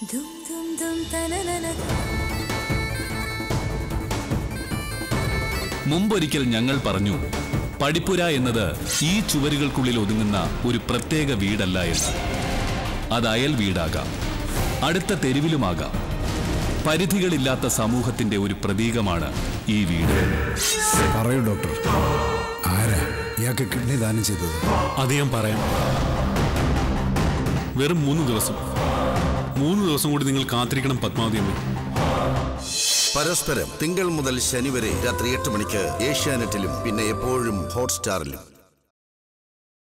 Dum dum dum tananana. മുമ്പൊരിക്കൽ ഞങ്ങൾ പറഞ്ഞു പടിപ്പുര എന്നത് ഈ ചുവരുകൾക്കുള്ളിൽ ഒതുങ്ങുന്ന ഒരു പ്രത്യേക വീടല്ല എന്ന് അത് അയൽ വീടാകാം അടുത്ത തെരുവിലുമാകാം പരിധികളില്ലാത്ത സമൂഹത്തിന്റെ ഒരു പ്രതീകമാണ് ഈ വീട് പറയൂ ഡോക്ടർ ആരാ ഇയാൾക്ക് കിഡ്നി ദാനം ചെയ്തത് അത് ഞാൻ പറയാം വെറും മൂന്ന് ദിവസം മൂന്ന് ദിവസം കൂടി നിങ്ങൾ കാത്തിരിക്കണം പത്മാവതി അമ്മ പരസ്പരം തിങ്കൾ മുതൽ ശനി വരെ രാത്രി എട്ട് മണിക്ക് ഏഷ്യാനെറ്റിലും പിന്നെ എപ്പോഴും ഹോട്ട്സ്റ്റാറിലും